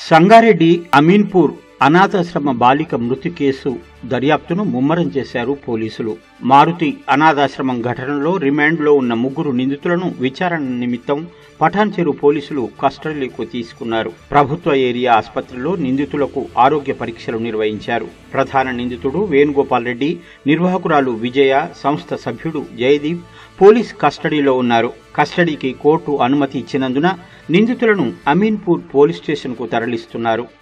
సంగారెడ్డి అమీన్పూర్ అనాథాశ్రమ బాలిక మృతి కేసు దర్యాప్తును ముమ్మరం చేశారు పోలీసులు మారుతి అనాథాశ్రమం ఘటనలో రిమాండ్లో ఉన్న ముగ్గురు నిందితులను విచారణ నిమిత్తం పఠాన్ చెరు పోలీసులు కస్టడీలోకి తీసుకున్నారు ప్రభుత్వ ఏరియా ఆసుపత్రిలో నిందితులకు ఆరోగ్య పరీక్షలు నిర్వహించారు ప్రధాన నిందితుడు వేణుగోపాల్ రెడ్డి నిర్వాహకురాలు విజయ సంస్థ సభ్యుడు జయదీప్ పోలీస్ కస్టడీలో ఉన్నారు కస్టడీకి కోర్టు అనుమతి ఇచ్చినందున నిందితులను అమీన్పూర్ పోలీస్ స్టేషన్కు తరలిస్తున్నారు